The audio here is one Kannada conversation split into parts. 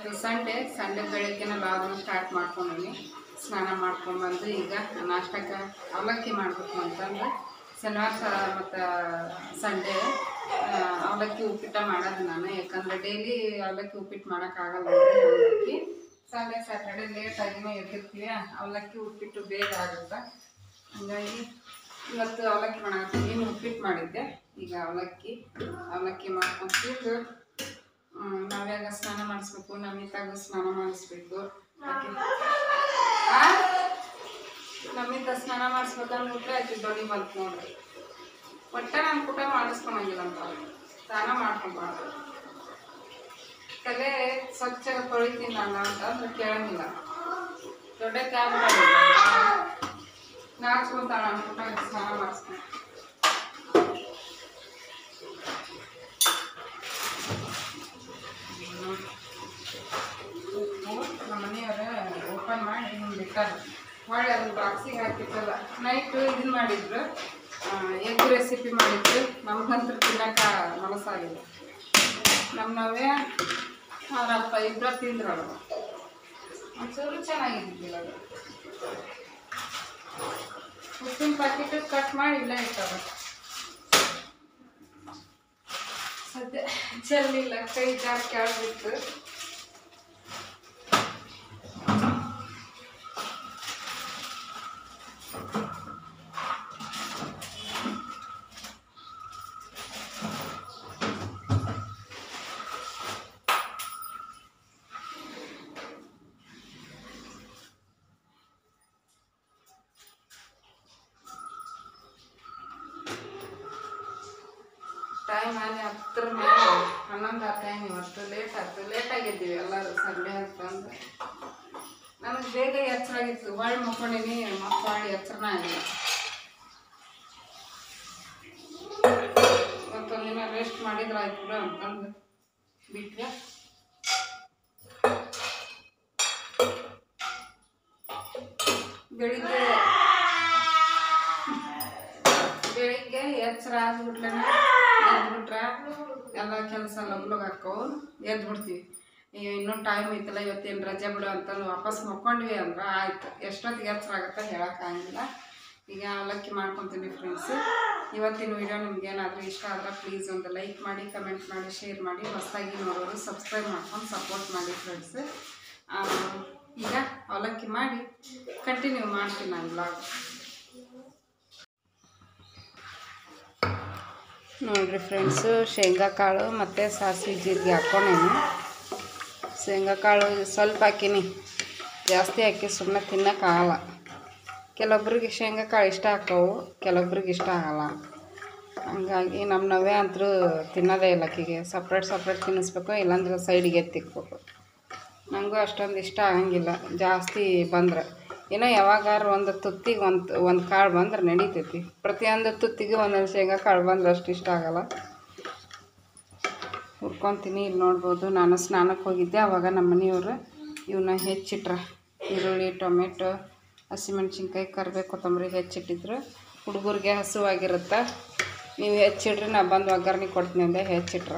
ಇವತ್ತು ಸಂಡೇ ಸಂಡೇ ಬೆಳಗ್ಗೆನ ಲಾಗನ್ನು ಸ್ಟಾರ್ಟ್ ಮಾಡ್ಕೊಂಡೀನಿ ಸ್ನಾನ ಮಾಡ್ಕೊಂಡ್ಬಂದು ಈಗ ನಾಷ್ಟಕ್ಕೆ ಅವಲಕ್ಕಿ ಮಾಡಬೇಕು ಅಂತಂದ್ರೆ ಶನಿವಾರ ಸ ಮತ್ತು ಸಂಡೇ ಅವಲಕ್ಕಿ ಉಪ್ಪಿಟ್ಟ ಮಾಡೋದು ನಾನು ಯಾಕಂದರೆ ಡೈಲಿ ಅವಲಕ್ಕಿ ಉಪ್ಪಿಟ್ಟು ಮಾಡೋಕ್ಕಾಗಲ್ಲ ಅಂದ್ರೆ ಅವಲಕ್ಕಿ ಸಂಡೇ ಸ್ಯಾಟರ್ಡೆ ಲೇಟಾಗಿನೇ ಎದ್ದಿರ್ತೀವಿ ಅವಲಕ್ಕಿ ಉಪ್ಪಿಟ್ಟು ಬೇಗ ಆಗುತ್ತೆ ಹಂಗಾಗಿ ಇವತ್ತು ಅವಲಕ್ಕಿ ಮಾಡಕ್ಕೆ ನೀನು ಉಪ್ಪಿಟ್ಟು ಮಾಡಿದ್ದೆ ಈಗ ಅವಲಕ್ಕಿ ಅವಲಕ್ಕಿ ಮಾಡ್ಕೊಂಡು ತಿಂದು ಹ್ಮ್, ನಾವ್ಯಾಗ ಸ್ನಾನ ಮಾಡಿಸ್ಬೇಕು ನಮಿತಾಗ ಸ್ನಾನ ಮಾಡಿಸ್ಬೇಕು ಆಕೆ ಆ? ನಮಿತ ಸ್ನಾನ ಮಾಡಿಸ್ಬೇಕಂದ್ರೆ ಊಟ ಆಯ್ತು ದೊಡ್ಡಿ ಬಂತು ನೋಡ್ರಿ ಒಟ್ಟ ನಾನು ಊಟ ಮಾಡಿಸ್ಕೊಳಂಗಿಲ್ಲ ಅಂತ ಅವ್ಳು. ಸ್ನಾನ ಮಾಡ್ಕೊಬಾರ್ದು ತಲೆ ಸ್ವಚ್ಛ ತೊಳಿತೀನಿ ನಾನು ಅಂತ ಅಂದ್ರೆ ಕೇಳಂಗಿಲ್ಲ ದೊಡ್ಡ ಕ್ಯಾಬ್ ನಾಚ್ಕೊಂತಾಳ ಅನ್ಬಿಟ್ಟ ಸ್ನಾನ ಮಾಡಿಸ್ಕೊಂಡು ನಮ್ಮ ಮನೆಯವ್ರ ಓಪನ್ ಮಾಡಿ ಹಿಂಗೆ ಬಿಟ್ಟಾರ ಹೊಳ್ಳಿ ಅದನ್ನ ಬಾಕ್ಸಿಗೆ ಹಾಕಿತ್ತಲ್ಲ ನೈಟ್ ಇದನ್ನ ಮಾಡಿದ್ರು ಎಗ್ ರೆಸಿಪಿ ಮಾಡಿದ್ರು ನಮ್ಗಂತೂ ತಿನ್ನಕ್ಕೆ ಮನಸ್ಸಾಗಿಲ್ಲ ನಮ್ಮ ನಾವೇ ಅವರಪ್ಪ ಇಬ್ಬರ ತಿಂದ್ರಲ್ಲ ಒಂಚೂರು ಚೆನ್ನಾಗಿದ್ದಿಲ್ಲ ಅದು ಉಪ್ಪಿನ ಪ್ಯಾಕೆಟ್ ಕಟ್ ಮಾಡಿ ಇಲ್ಲೇ ಇಟ್ಟಾರ ಸದ್ಯ ಚೆಲ್ಲಿಲ್ಲ ಕೈ ಜಾರ್ ಕೆಳಗಿತ್ತು ಟೈಮ್ ಅಲ್ಲಿ ಹತ್ತರ ಮೇಲೆ ಹನ್ನೊಂದು ಆ ಟೈಮ್ ಇವತ್ತು ಲೇಟ್ ಆಯ್ತು ಲೇಟ್ ಆಗಿದ್ದೀವಿ ಎಲ್ಲರೂ ಸಂಡೇ ಅಂತಂದು ನನಗೆ ಬೇಗ ಎಚ್ಚರ ಆಗಿತ್ತು ಹೊಳ್ಳಿ ಮಕ್ಕೊಂಡಿನಿ ಮತ್ತೆ ಹೊಳ್ಳಿ ಎಚ್ಚರನ ಆಗಿಲ್ಲ ಇವತ್ತೊಂದು ದಿನ ರೆಸ್ಟ್ ಮಾಡಿದ್ರೆ ಆಯ್ತು ಬಿಡು ಅಂತಂದು ಬಿಟ್ರೆ ಬೆಳಿಗ್ಗೆ ಬೆಳಿಗ್ಗೆ ಎಚ್ಚರ ಆದ್ಬಿಟ್ಲೆ ಎದ್ಬಿಟ್ರೆ ಎಲ್ಲ ಕೆಲಸ ಲಗ್ಲಗ್ ಹಾಕವು ಎದ್ದು ಬಿಡ್ತೀವಿ ಇನ್ನೂ ಟೈಮ್ ಐತಲ್ಲ ಇವತ್ತೇನು ರಜೆ ಬಿಡು ಅಂತಂದು ವಾಪಸ್ ಮಕ್ಕೊಂಡ್ವಿ ಅಂದ್ರೆ ಆಯ್ತು ಎಷ್ಟೊತ್ತಿಗೆ ಎಚ್ಚರ ಆಗುತ್ತೆ ಹೇಳೋಕ್ಕಾಗಿಲ್ಲ ಈಗ ಅವಲಕ್ಕಿ ಮಾಡ್ಕೊತೀನಿ ಫ್ರೆಂಡ್ಸ್ ಇವತ್ತಿನ ವಿಡಿಯೋ ನಿಮ್ಗೆ ಏನಾದರೂ ಇಷ್ಟ ಆದ್ರೆ ಪ್ಲೀಸ್ ಒಂದು ಲೈಕ್ ಮಾಡಿ ಕಮೆಂಟ್ ಮಾಡಿ ಶೇರ್ ಮಾಡಿ ಹೊಸದಾಗಿ ನೋಡೋರು ಸಬ್ಸ್ಕ್ರೈಬ್ ಮಾಡ್ಕೊಂಡು ಸಪೋರ್ಟ್ ಮಾಡಿ ಫ್ರೆಂಡ್ಸ್ ಈಗ ಅವಲಕ್ಕಿ ಮಾಡಿ ಕಂಟಿನ್ಯೂ ಮಾಡ್ತೀನಿ ನಾನು ಬ್ಲಾಗ್ ನೋಡಿರಿ ಫ್ರೆಂಡ್ಸು ಶೇಂಗಾ ಕಾಳು ಮತ್ತು ಸಾಸಿವೆ ಜೀರಿಗೆ ಹಾಕ್ಕೊಂಡೇನಿ ಶೇಂಗಾ ಕಾಳು ಸ್ವಲ್ಪ ಹಾಕೀನಿ ಜಾಸ್ತಿ ಹಾಕಿ ಸುಮ್ಮನೆ ತಿನ್ನೋಕ್ಕಾಗಲ್ಲ ಕೆಲವೊಬ್ರಿಗೆ ಶೇಂಗಾ ಕಾಳು ಇಷ್ಟ ಹಾಕವು ಕೆಲವೊಬ್ರಿಗೆ ಇಷ್ಟ ಆಗಲ್ಲ ಹಂಗಾಗಿ ನಮ್ಮ ನವ್ಯ ಅಂತರೂ ತಿನ್ನೋದೇ ಇಲ್ಲ ಆಕಿಗೆ ಸಪ್ರೇಟ್ ಸಪ್ರೇಟ್ ತಿನ್ನಿಸ್ಬೇಕು ಇಲ್ಲಾಂದ್ರೆ ಸೈಡಿಗೆ ಎತ್ತಿಕ್ಬೇಕು ನನಗೂ ಅಷ್ಟೊಂದು ಇಷ್ಟ ಆಗಂಗಿಲ್ಲ ಜಾಸ್ತಿ ಬಂದ್ರೆ ಏನೋ ಯಾವಾಗಾರು ಒಂದು ತುತ್ತಿಗೆ ಒಂದು ಒಂದು ಕಾಳು ಬಂದ್ರೆ ನಡೀತೈತಿ ಪ್ರತಿಯೊಂದು ತುತ್ತಿಗೆ ಒಂದೊಂದು ಶೇಂಗಾ ಕಾಳು ಬಂದ್ರೆ ಅಷ್ಟು ಇಷ್ಟ ಆಗಲ್ಲ ಹುರ್ಕೊತೀನಿ ಇಲ್ಲಿ ನೋಡ್ಬೋದು ನಾನು ಸ್ನಾನಕ್ಕೆ ಹೋಗಿದ್ದೆ ಆವಾಗ ನಮ್ಮ ಮನೆಯವರು ಇವನ್ನ ಹೆಚ್ಚಿಟ್ರ ಈರುಳ್ಳಿ ಟೊಮೆಟೊ ಹಸಿಮೆಣ್ಸಿನ್ಕಾಯಿ ಕರಿಬೇವು ಕೊತ್ತಂಬರಿ ಹೆಚ್ಚಿಟ್ಟಿದ್ರು ಹುಡುಗರಿಗೆ ಹಸುವಾಗಿರುತ್ತೆ ನೀವು ಹೆಚ್ಚಿಡ್ರಿ ನಾ ಬಂದು ಒಗ್ಗರಣೆ ಕೊಡ್ತೀನಿ ಅಂದೆ ಹೆಚ್ಚಿಟ್ರ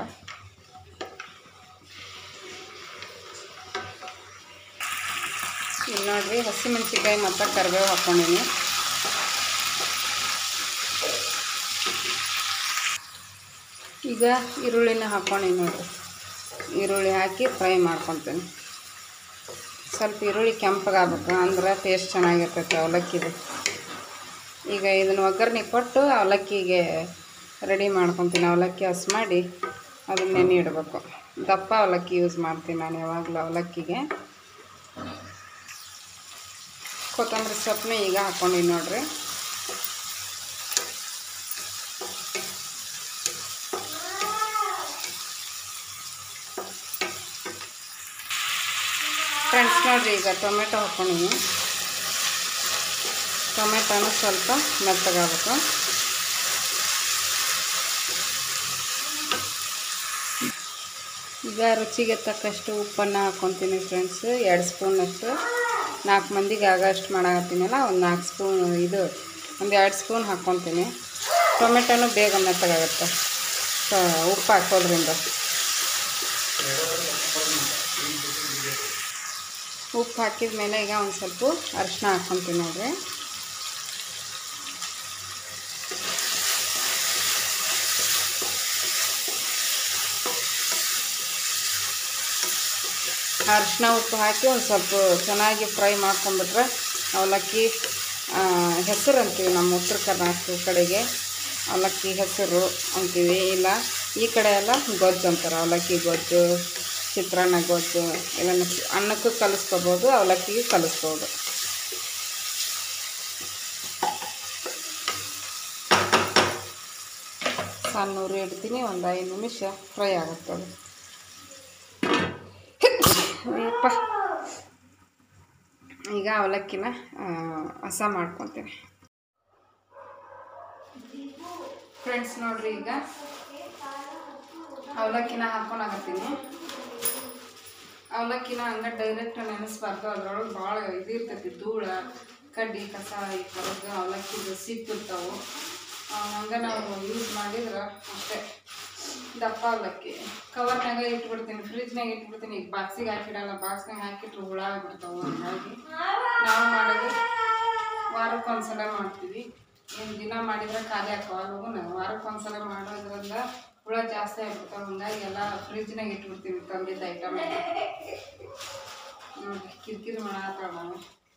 ಇಲ್ಲಿ ನೋಡ್ರಿ ಹಸಿಮೆಣ್ಸಿನ್ಕಾಯಿ ಮತ್ತು ಕರಿಬೇವು ಹಾಕ್ಕೊಂಡೀನಿ ಈಗ ಈರುಳ್ಳಿನ ಹಾಕ್ಕೊಂಡೀನಿ ನೋಡ್ರಿ ಈರುಳ್ಳಿ ಹಾಕಿ ಫ್ರೈ ಮಾಡ್ಕೊತೀನಿ ಸ್ವಲ್ಪ ಈರುಳ್ಳಿ ಕೆಂಪಗಾಗಬೇಕು ಅಂದ್ರೆ ಟೇಸ್ಟ್ ಚೆನ್ನಾಗಿರ್ತೈತೆ ಅವಲಕ್ಕಿದು ಈಗ ಇದನ್ನು ಒಗ್ಗರಣೆ ಕೊಟ್ಟು ಅವಲಕ್ಕಿಗೆ ರೆಡಿ ಮಾಡ್ಕೊತೀನಿ ಅವಲಕ್ಕಿ ಹಸ್ ಮಾಡಿ ಅದನ್ನ ನೆನೆ ಇಡಬೇಕು ದಪ್ಪ ಅವಲಕ್ಕಿ ಯೂಸ್ ಮಾಡ್ತೀನಿ ನಾನು ಯಾವಾಗಲೂ ಅವಲಕ್ಕಿಗೆ ಕೊತ್ತಂಬರಿ ಸೊಪ್ಪನ್ನ ಈಗ ಹಾಕ್ಕೊಂಡಿನಿ ನೋಡ್ರಿ ಫ್ರೆಂಡ್ಸ್ ನೋಡ್ರಿ ಈಗ ಟೊಮೆಟೊ ಹಾಕ್ಕೊಂಡಿನಿ ಟೊಮೆಟೊನ ಸ್ವಲ್ಪ ಮೆತ್ತಗಾಗಬೇಕು ಈಗ ರುಚಿಗೆ ತಕ್ಕಷ್ಟು ಉಪ್ಪನ್ನು ಹಾಕ್ಕೊತೀನಿ ಫ್ರೆಂಡ್ಸ್ ಎರಡು ಸ್ಪೂನಷ್ಟು ನಾಲ್ಕು ಮಂದಿಗೆ ಆಗಷ್ಟು ಮಾಡಾಕತ್ತೀನಲ್ಲ ಒಂದು ನಾಲ್ಕು ಸ್ಪೂನ್ ಇದು ಒಂದು ಎರಡು ಸ್ಪೂನ್ ಹಾಕ್ಕೊತೀನಿ ಟೊಮೆಟೊನು ಬೇಗ ಮೆತ್ತಗಾಗುತ್ತೆ ಸೊ ಉಪ್ಪು ಹಾಕೋದ್ರಿಂದ ಉಪ್ಪು ಹಾಕಿದ ಮೇಲೆ ಈಗ ಒಂದು ಸ್ವಲ್ಪ ಅರಿಶಿನ ಹಾಕ್ಕೊತೀನಿ ನೋಡ್ರಿ ಅರಿಶಿನ ಉಪ್ಪು ಹಾಕಿ ಒಂದು ಸ್ವಲ್ಪ ಚೆನ್ನಾಗಿ ಫ್ರೈ ಮಾಡ್ಕೊಂಬಿಟ್ರೆ ಅವಲಕ್ಕಿ ಹೆಸರು ಅಂತೀವಿ ನಮ್ಮ ಉತ್ತರ ಕರ್ನಾಟಕ ಕಡೆಗೆ ಅವಲಕ್ಕಿ ಹೆಸರು ಅಂತೀವಿ ಇಲ್ಲ ಈ ಕಡೆ ಎಲ್ಲ ಗೊಜ್ಜು ಅಂತಾರೆ ಅವಲಕ್ಕಿ ಗೊಜ್ಜು ಚಿತ್ರಾನ್ನ ಗೊಜ್ಜು ಇದನ್ನು ಅನ್ನಕ್ಕೂ ಕಲಿಸ್ಕೋಬೋದು ಅವಲಕ್ಕಿಗೆ ಕಲಿಸ್ಬೋದು ಸಣ್ಣ ಉರಿ ಇಡ್ತೀನಿ ಒಂದು ಐದು ನಿಮಿಷ ಫ್ರೈ ಆಗುತ್ತೆ ಅದು ಅಯ್ಯಪ್ಪ ಈಗ ಅವಲಕ್ಕಿನ ಆ, ಹಸ ಮಾಡ್ಕೊತೀನಿ ಫ್ರೆಂಡ್ಸ್ ನೋಡ್ರಿ ಈಗ ಅವಲಕ್ಕಿನ ಹಾಕ್ಕೊಳಕತ್ತೀನಿ ಅವಲಕ್ಕಿನ ಹಂಗೆ ಡೈರೆಕ್ಟ್ ನೆನೆಸ್ಬಾರ್ದು ಅದ್ರೊಳಗೆ ಭಾಳ ಇದು ಇರ್ತೈತಿ ಧೂಳ ಕಡ್ಡಿ ಕಸ ಈ ಥರದ್ದು ಅವಲಕ್ಕಿದು ಸಿಕ್ಕಿರ್ತಾವೆ ಹಂಗೆ ನಾವು ಯೂಸ್ ಮಾಡಿದ್ರೆ ಅಷ್ಟೇ ದಪ್ಪ ಅವಲಕ್ಕಿ ಕವರ್ನಾಗ ಇಟ್ಬಿಡ್ತೀನಿ ಫ್ರಿಜ್ನಾಗ ಇಟ್ಬಿಡ್ತೀನಿ ಈಗ ಬಾಕ್ಸಿಗೆ ಹಾಕಿಡಲ್ಲ ಬಾಕ್ಸ್ನಾಗ ಹಾಕಿಟ್ರೆ ಹುಳ ಆಗ್ಬಿಡ್ತಾವೆ ಹಂಗಾಗಿ ನಾವು ಮಾಡೋದು ವಾರಕ್ಕೊಂದ್ಸಲ ಮಾಡ್ತೀವಿ ಏನು ದಿನ ಮಾಡಿದ್ರೆ ಖಾಲಿ ಹಾಕವ ಲಗುನ ವಾರಕ್ಕೊಂದ್ಸಲ ಮಾಡೋದ್ರಿಂದ ಹುಳ ಜಾಸ್ತಿ ಆಗ್ಬಿಡ್ತಾವೆ ಹಂಗಾಗಿ ಎಲ್ಲ ಫ್ರಿಜ್ನಾಗ ಇಟ್ಬಿಡ್ತೀವಿ ತಂದಿದ್ದ ಐಟಮ್ ಎಲ್ಲ ನೋಡಿ ಕಿರಿಕಿರಿ ಮಾಡತ್ತಾಳ ನಾವು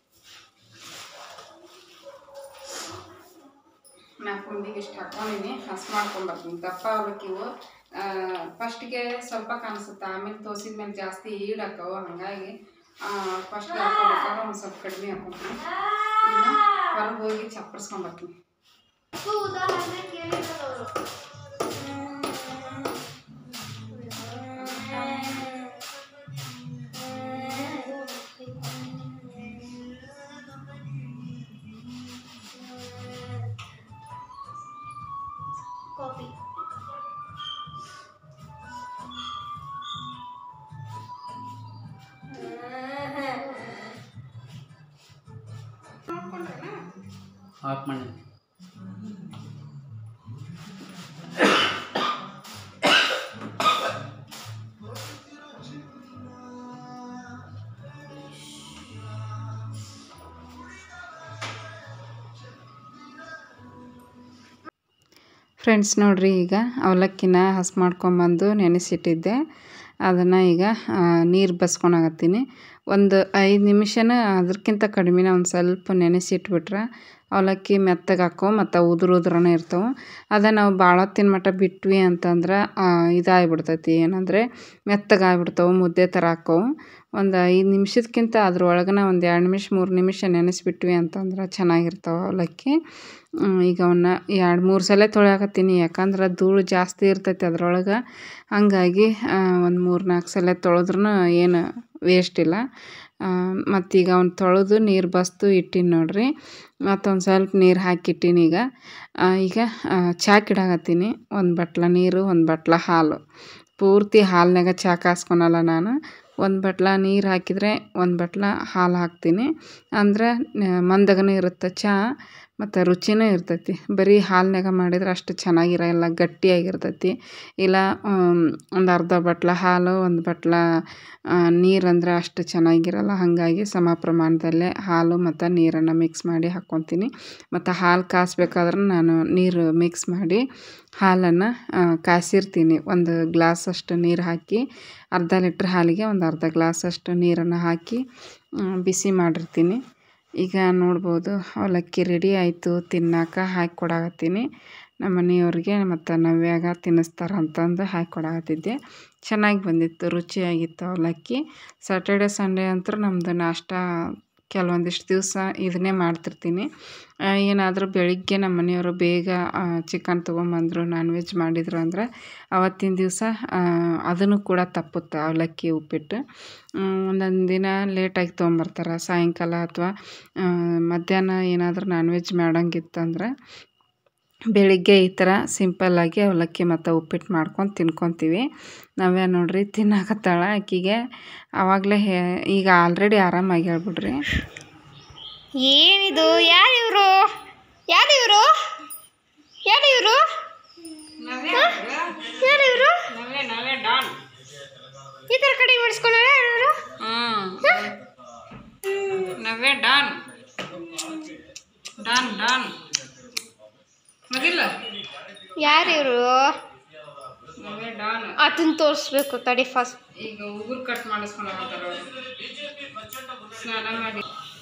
ನಾಲ್ಕು ಮಂದಿಗೆ ಇಷ್ಟು ಹಾಕೊಂಡಿನಿ ಹಸ್ ಮಾಡ್ಕೊಂಬರ್ತೀನಿ ದಪ್ಪ ಅವಲಕ್ಕಿವು ಫಸ್ಟಿಗೆ ಸ್ವಲ್ಪ ಕಾಣಿಸುತ್ತೆ ಆಮೇಲೆ ತೋಸಿದ ಮೇಲೆ ಜಾಸ್ತಿ ಈಡಾಕವು ಹಾಗಾಗಿ ಫಸ್ಟ್ ಹಾಕೋಬೇಕಾದ್ರೆ ಒಂದು ಸ್ವಲ್ಪ ಕಡಿಮೆ ಹಾಕೊಂತೀನಿ ಹೊರಗೆ ಹೋಗಿ ಚಪ್ಪರ್ಸ್ಕೊಂಬರ್ತೀನಿ ಕಾಫಿ ಆಫ್ ಮಾಡಿ ಫ್ರೆಂಡ್ಸ್ ನೋಡ್ರಿ ಈಗ ಅವಲಕ್ಕಿನ ಹಸ್ ಮಾಡ್ಕೊಂಬಂದು ನೆನೆಸಿಟ್ಟಿದ್ದೆ ಅದನ್ನು ಈಗ ನೀರು ಬಸ್ಕೊಳಕತ್ತೀನಿ ಒಂದು ಐದು ನಿಮಿಷನ ಅದಕ್ಕಿಂತ ಕಡಿಮೆನ ಒಂದು ಸ್ವಲ್ಪ ನೆನೆಸಿಟ್ಬಿಟ್ರೆ ಅವಲಕ್ಕಿ ಮೆತ್ತಗೆ ಹಾಕೋ ಮತ್ತು ಉದುರು ಉದುರನೇ ಇರ್ತವೆ ಅದ ನಾವು ಭಾಳ ಹೊತ್ತಿನ ಮಟ್ಟ ಬಿಟ್ವಿ ಅಂತಂದ್ರೆ ಇದಾಗ್ಬಿಡ್ತೈತಿ ಏನಂದರೆ ಮೆತ್ತಗೆ ಆಗ್ಬಿಡ್ತಾವೆ ಮುದ್ದೆ ಥರ ಹಾಕವು ಒಂದು ಐದು ನಿಮಿಷದ್ಕಿಂತ ಅದ್ರೊಳಗನ ಒಂದು ಎರಡು ನಿಮಿಷ ಮೂರು ನಿಮಿಷ ನೆನೆಸ್ಬಿಟ್ವಿ ಅಂತಂದ್ರೆ ಚೆನ್ನಾಗಿರ್ತಾವೆ ಅವಲಕ್ಕಿ ಹ್ಮ್, ಈಗ ಅವನ್ನ ಎರಡು ಮೂರು ಸಲ ತೊಳ್ಯಾಕತ್ತೀನಿ ಯಾಕಂದ್ರೆ ಧೂಳು ಜಾಸ್ತಿ ಇರ್ತೈತಿ ಅದ್ರೊಳಗೆ ಹಂಗಾಗಿ ಒಂದು ಮೂರು ನಾಲ್ಕು ಸಲ ತೊಳೆದ್ರೂ ಏನು ವೇಸ್ಟ್ ಇಲ್ಲ ಮತ್ತೀಗ ಅವ್ನು ತೊಳೆದು ನೀರು ಬಸ್ತು ಇಟ್ಟೀನಿ ನೋಡ್ರಿ ಮತ್ತೊಂದು ಸ್ವಲ್ಪ ನೀರು ಹಾಕಿಟ್ಟೀನಿ ಈಗ ಆ, ಈಗ ಚಹಾ ಇಡಾಕತ್ತೀನಿ ಒಂದು ಬಟ್ಲ ನೀರು ಒಂದು ಬಟ್ಲ ಹಾಲು ಪೂರ್ತಿ ಹಾಲ್ನಾಗ ಚಹಾ ಕಾಸ್ಕೊಳಲ್ಲ ನಾನು ಒಂದು ಬಟ್ಲ ನೀರು ಹಾಕಿದರೆ ಒಂದು ಬಟ್ಲ ಹಾಲು ಹಾಕ್ತೀನಿ ಅಂದ್ರೆ ಮಂದಗನೂ ಇರುತ್ತೆ ಚಹಾ ಮತ್ತು ರುಚಿನೂ ಇರ್ತೈತಿ ಬರೀ ಹಾಲ್ನಾಗ ಮಾಡಿದ್ರೆ ಅಷ್ಟು ಚೆನ್ನಾಗಿರಲ್ಲ ಗಟ್ಟಿಯಾಗಿರ್ತೈತಿ ಇಲ್ಲ ಒಂದು ಅರ್ಧ ಬಟ್ಲ ಹಾಲು ಒಂದು ಬಟ್ಲ ನೀರು ಅಂದ್ರೆ ಅಷ್ಟು ಚೆನ್ನಾಗಿರಲ್ಲ ಹಾಗಾಗಿ ಸಮ ಪ್ರಮಾಣದಲ್ಲೇ ಹಾಲು ಮತ್ತು ನೀರನ್ನು ಮಿಕ್ಸ್ ಮಾಡಿ ಹಾಕ್ಕೊತೀನಿ ಮತ್ತು ಹಾಲು ಕಾಸ್ಬೇಕಾದ್ರೆ ನಾನು ನೀರು ಮಿಕ್ಸ್ ಮಾಡಿ ಹಾಲನ್ನು ಕಾಯಿಸಿರ್ತೀನಿ ಒಂದು ಗ್ಲಾಸಷ್ಟು ನೀರು ಹಾಕಿ ಅರ್ಧ ಲೀಟ್ರ್ ಹಾಲಿಗೆ ಒಂದು ಅರ್ಧ ಗ್ಲಾಸಷ್ಟು ನೀರನ್ನು ಹಾಕಿ ಮ್, ಬಿಸಿ ಮಾಡಿರ್ತೀನಿ ಈಗ ನೋಡ್ಬೋದು ಅವಲಕ್ಕಿ ರೆಡಿ ಆಯಿತು ತಿನ್ನಕ್ಕೆ ಹಾಕಿ ಕೊಡಾಕತ್ತೀನಿ ನಮ್ಮ ಮನೆಯವ್ರಿಗೆ ಮತ್ತು ನವ್ಯಾಗ ತಿನ್ನಿಸ್ತಾರೆ ಅಂತಂದು ಹಾಕಿ ಕೊಡಾಕತ್ತಿದ್ದೆ ಚೆನ್ನಾಗಿ ಬಂದಿತ್ತು ರುಚಿಯಾಗಿತ್ತು ಅವಲಕ್ಕಿ ಸಾಟರ್ಡೆ ಸಂಡೇ ಅಂತೂ ನಮ್ಮದು ನಾಷ್ಟ ಕೆಲವೊಂದಿಷ್ಟು ದಿವಸ ಇದನ್ನೇ ಮಾಡ್ತಿರ್ತೀನಿ ಏನಾದರೂ ಬೆಳಿಗ್ಗೆ ನಮ್ಮ ಮನೆಯವರು ಬೇಗ ಚಿಕನ್ ತೊಗೊಂಬಂದರು ನಾನ್ ವೆಜ್ ಮಾಡಿದ್ರು ಅಂದ್ರೆ ಅವತ್ತಿನ ದಿವಸ ಅದನ್ನು ಕೂಡ ತಪ್ಪುತ್ತೆ ಅವಲಕ್ಕಿ ಉಪ್ಪಿಟ್ಟು ಒಂದೊಂದು ದಿನ ಲೇಟಾಗಿ ತೊಗೊಂಬರ್ತಾರೆ ಸಾಯಂಕಾಲ ಅಥವಾ ಮಧ್ಯಾಹ್ನ ಏನಾದರೂ ನಾನ್ ವೆಜ್ ಮಾಡಂಗಿತ್ತಂದ್ರೆ ಬೆಳಿಗ್ಗೆ ಈ ಥರ ಸಿಂಪಲ್ಲಾಗಿ ಅವಲಕ್ಕಿ ಮತ್ತು ಉಪ್ಪಿಟ್ಟು ಮಾಡ್ಕೊಂಡು ತಿನ್ಕೊತೀವಿ ನಾವೇ ನೋಡ್ರಿ ತಿನ್ನಕತ್ತಾಳ ಆಕಿಗೆ ಆವಾಗಲೇ ಹೇ ಈಗ ಆಲ್ರೆಡಿ ಆರಾಮಾಗಿ ಹೇಳ್ಬಿಡ್ರಿ ಏನಿದು ಯಾರು ಇವರು ಯಾರು ಇವರು ಯಾರು ಇವರು ಯಾರು ಇವರು ಈ ಥರ ಕಡಿಮೆ ಮಾಡಿಸ್ಕೊಳ್ಳೋಣ ಇವರು ನವ್ಯ ಡಾನ್ ಡಾನ್ ಡಾನ್ ಮಗಿಲ್ಲ ಯಾರು ಇವರು ನವ್ಯ ಡಾನ್ ಅದನ್ನ ತೋರಿಸ್ಬೇಕು ತಡಿ ಫಸ್ಟ್ ಈಗ ಉಗುರು ಕಟ್ ಮಾಡಿಸ್ಕೊಂಡು ಹೋಗ್ತಾರ ಅವ್ರು ಸ್ನಾನ ಮಾಡಿ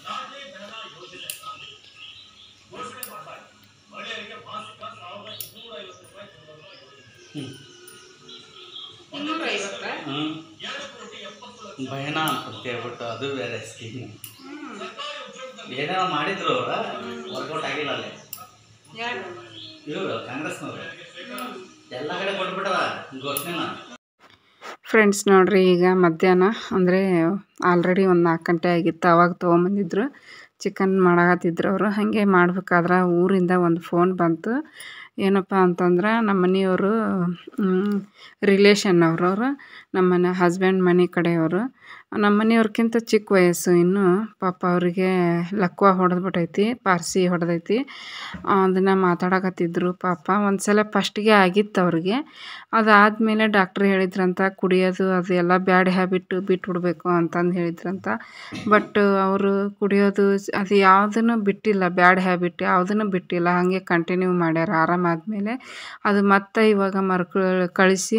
ಇನ್ನೂರ ಐವತ್ತ ಹ್ಞೂ ಭಯನ ಅಂತ ಹೇಳ್ಬಿಟ್ಟು ಅದು ಬೇರೆ ಸ್ಕೀಮು ಏನೇನೋ ಮಾಡಿದ್ರು ವರ್ಕೌಟ್ ಆಗಿಲ್ಲ ಅಲ್ಲಿ ಯಾರು ಇವರು ಕಾಂಗ್ರೆಸ್ನವರು ಎಲ್ಲ ಕಡೆ ಕೊಟ್ಬಿಟ್ಟವ ಘೋಷಣೆನ ಫ್ರೆಂಡ್ಸ್ ನೋಡ್ರಿ ಈಗ ಮಧ್ಯಾಹ್ನ ಅಂದರೆ ಆಲ್ರೆಡಿ ಒಂದು ನಾಲ್ಕು ಗಂಟೆ ಆಗಿತ್ತು ಅವಾಗ ತೊಗೊಂಬಂದಿದ್ರು ಚಿಕನ್ ಮಾಡಕತ್ತಿದ್ರು ಅವರು ಹಾಗೆ ಮಾಡ್ಬೇಕಾದ್ರೆ ಊರಿಂದ ಒಂದು ಫೋನ್ ಬಂತು ಏನಪ್ಪ ಅಂತಂದ್ರೆ ನಮ್ಮ ಮನೆಯವರು ರಿಲೇಷನ್ ಅವ್ರವ್ರು ನಮ್ಮ ಮನೆ ಹಸ್ಬೆಂಡ್ ಮನೆ ಕಡೆಯವರು ನಮ್ಮ ಮನೆಯವ್ರಿಗಿಂತ ಚಿಕ್ಕ ವಯಸ್ಸು ಇನ್ನು ಪಾಪ ಅವರಿಗೆ ಲಕ್ವ ಹೊಡೆದ್ಬಿಟ್ಟೈತಿ ಪಾರ್ಸಿ ಹೊಡೆದೈತಿ ಅದನ್ನು ಮಾತಾಡಕತ್ತಿದ್ರು ಪಾಪ ಒಂದು ಸಲ ಫಸ್ಟಿಗೆ ಆಗಿತ್ತು ಅವ್ರಿಗೆ ಅದಾದಮೇಲೆ ಡಾಕ್ಟ್ರ್ ಹೇಳಿದ್ರಂತ ಕುಡಿಯೋದು ಅದು ಎಲ್ಲ ಬ್ಯಾಡ್ ಹ್ಯಾಬಿಟ್ಟು ಬಿಟ್ಬಿಡ್ಬೇಕು ಅಂತಂದು ಹೇಳಿದ್ರಂತ ಬಟ್ ಅವರು ಕುಡಿಯೋದು ಅದು ಯಾವುದನ್ನು ಬಿಟ್ಟಿಲ್ಲ ಬ್ಯಾಡ್ ಹ್ಯಾಬಿಟ್ ಯಾವುದನ್ನು ಬಿಟ್ಟಿಲ್ಲ ಹಾಗೆ ಕಂಟಿನ್ಯೂ ಮಾಡ್ಯಾರ ಆರಾಮಾದಮೇಲೆ ಅದು ಮತ್ತೆ ಇವಾಗ ಮರ್ಕ ಕಳಿಸಿ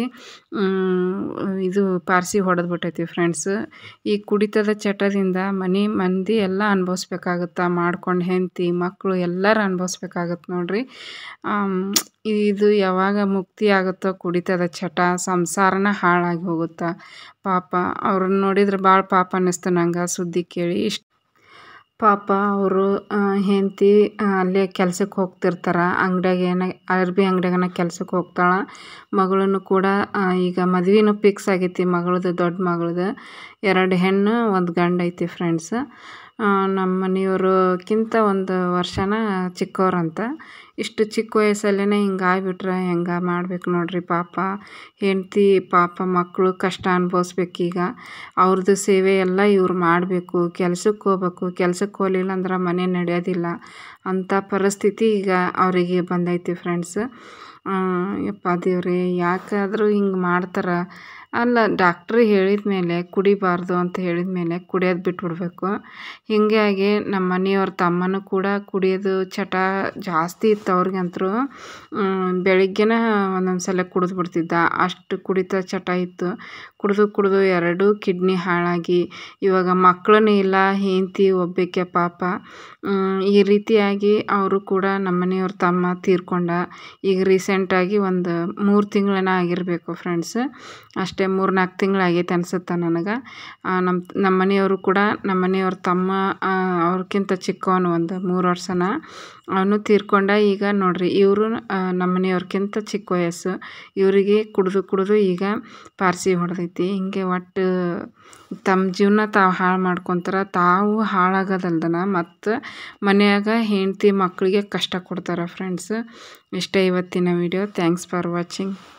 ಇದು ಪಾರ್ಸಿ ಹೊಡೆದ್ಬಿಟ್ಟೈತಿ ಫ್ರೆಂಡ್ಸ್ ಈ ಕುಡಿತದ ಚಟದಿಂದ ಮನೆ ಮಂದಿ ಎಲ್ಲ ಅನುಭವಿಸ್ಬೇಕಾಗತ್ತೆ ಮಾಡ್ಕೊಂಡು ಹೆಂಡತಿ ಮಕ್ಕಳು ಎಲ್ಲರೂ ಅನುಭವಿಸ್ಬೇಕಾಗತ್ತೆ ನೋಡ್ರಿ ಆಮ್, ಇದು ಯಾವಾಗ ಮುಕ್ತಿ ಆಗುತ್ತೋ ಕುಡಿತದ ಚಟ ಸಂಸಾರನ ಹಾಳಾಗಿ ಹೋಗುತ್ತಾ ಪಾಪ ಅವ್ರನ್ನ ನೋಡಿದ್ರೆ ಭಾಳ ಪಾಪ ಅನ್ನಿಸ್ತು ನಂಗೆ ಸುದ್ದಿ ಕೇಳಿ ಇಷ್ಟು ಪಾಪ ಅವರು ಹೆಂಡತಿ ಅಲ್ಲೇ ಕೆಲ್ಸಕ್ಕೆ ಹೋಗ್ತಿರ್ತಾರೆ ಅಂಗಡಿಯಾಗ ಏನ ಅರ್ಬಿ ಅಂಗಡಿಯಾಗನ ಕೆಲ್ಸಕ್ಕೆ ಹೋಗ್ತಾಳೆ ಮಗಳನ್ನು ಕೂಡ ಆ, ಈಗ ಮದ್ವೆನೂ ಫಿಕ್ಸ್ ಆಗೈತಿ ಮಗಳದು ದೊಡ್ಡ ಮಗಳದು ಎರಡು ಹೆಣ್ಣು ಒಂದು ಗಂಡು ಐತಿ ಫ್ರೆಂಡ್ಸ್ ನಮ್ಮ ಮನೆಯವ್ರಕ್ಕಿಂತ ಒಂದು ವರ್ಷನ ಚಿಕ್ಕವ್ರಂತ ಇಷ್ಟು ಚಿಕ್ಕ ವಯಸ್ಸಲ್ಲೇ ಹಿಂಗೆ ಆಗ್ಬಿಟ್ರೆ ಹೆಂಗೆ ಮಾಡ್ಬೇಕು ನೋಡ್ರಿ ಪಾಪ ಹೆಂಡ್ತಿ ಪಾಪ ಮಕ್ಕಳು ಕಷ್ಟ ಅನುಭವಿಸ್ಬೇಕೀಗ ಅವ್ರದ್ದು ಸೇವೆ ಎಲ್ಲ ಇವ್ರು ಮಾಡಬೇಕು ಕೆಲ್ಸಕ್ಕೆ ಹೋಗ್ಬೇಕು ಕೆಲ್ಸಕ್ಕೆ ಹೋಗ್ಲಿಲ್ಲ ಅಂದ್ರೆ ಮನೆ ನಡೆಯೋದಿಲ್ಲ ಅಂಥ ಪರಿಸ್ಥಿತಿ ಈಗ ಅವರಿಗೆ ಬಂದೈತಿ ಫ್ರೆಂಡ್ಸ್ ಯಪ್ಪ ದೇವ್ರೇ ಯಾಕಾದರೂ ಹಿಂಗೆ ಮಾಡ್ತಾರೆ ಅಲ್ಲ ಡಾಕ್ಟ್ರ್ ಹೇಳಿದ ಮೇಲೆ ಕುಡಿಬಾರ್ದು ಅಂತ ಹೇಳಿದ ಮೇಲೆ ಕುಡಿಯೋದು ಬಿಟ್ಬಿಡ್ಬೇಕು ಹೀಗಾಗಿ ನಮ್ಮ ಮನೆಯವ್ರ ತಮ್ಮನೂ ಕೂಡ ಕುಡಿಯೋದು ಚಟ ಜಾಸ್ತಿ ಇತ್ತು ಅವ್ರಿಗಂತೂ ಬೆಳಿಗ್ಗೆನೇ ಒಂದೊಂದು ಸಲ ಕುಡಿದು ಬಿಡ್ತಿದ್ದ ಅಷ್ಟು ಕುಡಿತ ಚಟ ಇತ್ತು ಕುಡಿದು ಕುಡಿದು ಎರಡೂ ಕಿಡ್ನಿ ಹಾಳಾಗಿ ಇವಾಗ ಮಕ್ಕಳೂ ಇಲ್ಲ ಹೆಂಡ್ತಿ ಒಬ್ಬಾಕೆ ಪಾಪ ಹ್ಮ್, ಈ ರೀತಿಯಾಗಿ ಅವರು ಕೂಡ ನಮ್ಮ ಮನೆಯವ್ರ ತಮ್ಮ ತೀರ್ಕೊಂಡ ಈಗ ರೀಸೆಂಟಾಗಿ ಒಂದು ಮೂರು ತಿಂಗಳೇನ ಆಗಿರಬೇಕು ಫ್ರೆಂಡ್ಸ್ ಅಷ್ಟೇ ಮೂರು ನಾಲ್ಕು ತಿಂಗಳಾಗೈತೆ ಅನ್ಸುತ್ತೆ ನನಗೆ ನಮ್ಮ ನಮ್ಮ ಮನೆಯವರು ಕೂಡ ನಮ್ಮ ಮನೆಯವ್ರ ತಮ್ಮ ಆ, ಅವ್ರಕ್ಕಿಂತ ಚಿಕ್ಕವನು ಒಂದು ಮೂರು ವರ್ಷನ ಅವನು ತೀರ್ಕೊಂಡ ಈಗ ನೋಡ್ರಿ ಇವರು ನಮ್ಮ ಮನೆಯವ್ರಕ್ಕಿಂತ ಚಿಕ್ಕ ವಯಸ್ಸು ಇವರಿಗೆ ಕುಡಿದು ಕುಡಿದು ಈಗ ಪಾರ್ಸಿ ಹೊಡೆದೈತಿ ಹಿಂಗೆ ಒಟ್ಟು ತಮ್ಮ ಜೀವನ ತಾವು ಹಾಳು ಮಾಡ್ಕೊತಾರೆ ತಾವು ಹಾಳಾಗೋದಲ್ದನ ಮತ್ತು ಮನ್ಯಾಗ ಹೆಂಡ್ತಿ ಮಕ್ಕಳಿಗೆ ಕಷ್ಟ ಕೊಡ್ತಾರೆ ಫ್ರೆಂಡ್ಸ್ ಇಷ್ಟೇ ಇವತ್ತಿನ ವಿಡಿಯೋ ಥ್ಯಾಂಕ್ಸ್ ಫಾರ್ ವಾಚಿಂಗ್